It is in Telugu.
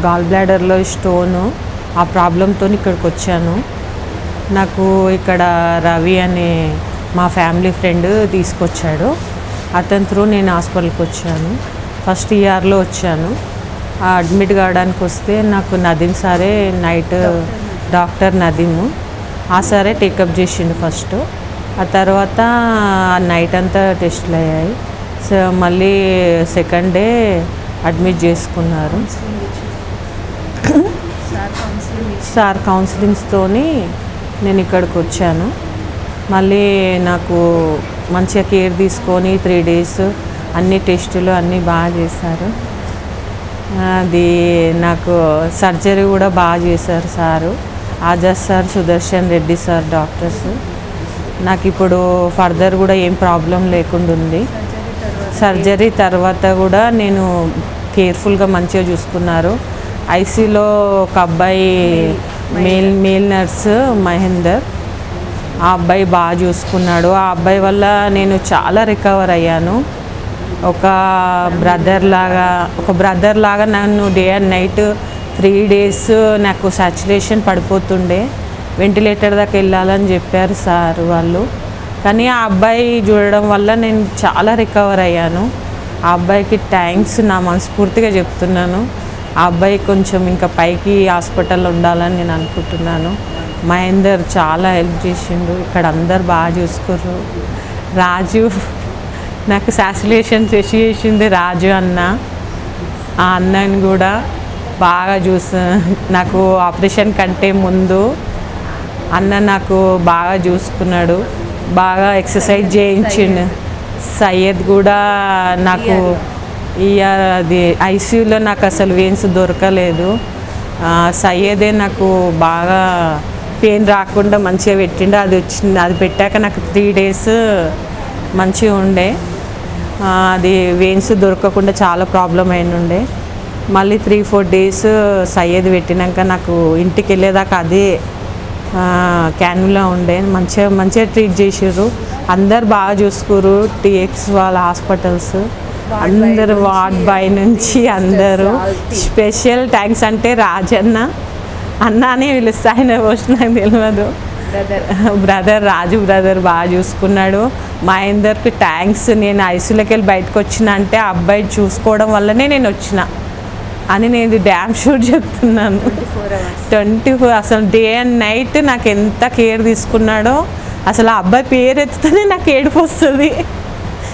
గాల్ బ్లాడర్లో స్టోను ఆ ప్రాబ్లంతో ఇక్కడికి వచ్చాను నాకు ఇక్కడ రవి అనే మా ఫ్యామిలీ ఫ్రెండ్ తీసుకొచ్చాడు అతని త్రూ నేను హాస్పిటల్కి వచ్చాను ఫస్ట్ ఇయర్లో వచ్చాను ఆ అడ్మిట్ కావడానికి వస్తే నాకు నదీం సారే నైట్ డాక్టర్ నదీము ఆ సారే టేకప్ చేసిండు ఫస్ట్ ఆ తర్వాత నైట్ అంతా టెస్టులు అయ్యాయి సో మళ్ళీ సెకండ్ డే అడ్మిట్ చేసుకున్నారు సార్ కౌన్సిలింగ్ సార్ కౌన్సిలింగ్స్తోని నేను ఇక్కడికి వచ్చాను మళ్ళీ నాకు మంచిగా కేర్ తీసుకొని త్రీ డేస్ అన్ని టెస్టులు అన్నీ బాగా చేశారు అది నాకు సర్జరీ కూడా బాగా చేశారు sir Azad sir Sudarshan Reddy sir doctors నాకు ఇప్పుడు ఫర్దర్ కూడా ఏం ప్రాబ్లం లేకుండా ఉంది సర్జరీ తర్వాత సర్జరీ తర్వాత కూడా నేను కేర్ఫుల్గా మంచిగా చూసుకున్నారు ఐసీలో ఒక అబ్బాయి మేల్ మేల్ నర్స్ మహేందర్ ఆ అబ్బాయి బాగా చూసుకున్నాడు ఆ అబ్బాయి వల్ల నేను చాలా రికవర్ అయ్యాను ఒక బ్రదర్ లాగా ఒక బ్రదర్ లాగా నన్ను day and night three days నాకు సాచురేషన్ పడిపోతుండే వెంటిలేటర్ దాకా వెళ్ళాలని చెప్పారు సార్ వాళ్ళు కానీ ఆ అబ్బాయి చూడడం వల్ల నేను చాలా రికవర్ అయ్యాను ఆ అబ్బాయికి థ్యాంక్స్ నా మనస్ఫూర్తిగా చెప్తున్నాను ఆ అబ్బాయి కొంచెం ఇంకా పైకి హాస్పిటల్లో ఉండాలని నేను అనుకుంటున్నాను మహేందర్ చాలా హెల్ప్ చేసిండు ఇక్కడ అందరు బాగా చూసుకుర్రు రాజు నాకు సాచులేషన్ చేసి చేసింది రాజు అన్న ఆ అన్నని కూడా బాగా చూసు నాకు ఆపరేషన్ కంటే ముందు అన్న నాకు బాగా చూసుకున్నాడు బాగా ఎక్సర్సైజ్ చేయించిండు సయ్యద్ కూడా నాకు ఇయర్ అది ఐసీయూలో నాకు అసలు వేన్స్ దొరకలేదు ఆ, సయ్యదే నాకు బాగా పెయిన్ రాకుండా మంచిగా పెట్టిండు అది వచ్చింది అది పెట్టాక నాకు త్రీ డేస్ మంచిగా ఉండే ఆ, అది వెయిన్స్ దొరకకుండా చాలా ప్రాబ్లం అయిన ఉండే మళ్ళీ త్రీ ఫోర్ డేస్ సయ్యద్ పెట్టినాక నాకు ఇంటికి వెళ్ళేదాకా అదే క్యాన్లో ఉండే మంచిగా మంచిగా ట్రీట్ చేసారు అందరు బాగా చూసుకోరు టీఎక్స్ వాళ్ళ హాస్పిటల్స్ అందరు వార్డ్ బాయ్ నుంచి అందరూ స్పెషల్ థ్యాంక్స్ అంటే రాజన్న అన్న అని పిలుస్తా ఆయన పోస్ట్ నాకు తెలియదు బ్రదర్ బ్రదర్ రాజు బ్రదర్ బాగా చూసుకున్నాడు మహేందర్కి థ్యాంక్స్ నేను ఐసీలోకి వెళ్ళి బయటకు వచ్చిన అంటే ఆ అబ్బాయి చూసుకోవడం వల్లనే నేను వచ్చిన అని నేను డ్యామ్ షూట్ చెప్తున్నాను ఫోర్ అవర్స్ ట్వంటీ ఫోర్ అసలు డే అండ్ నైట్ నాకు ఎంత కేర్ తీసుకున్నాడో అసలు ఆ అబ్బాయి పేరు ఎత్తుతూనే నాకు ఏడుపు వస్తుంది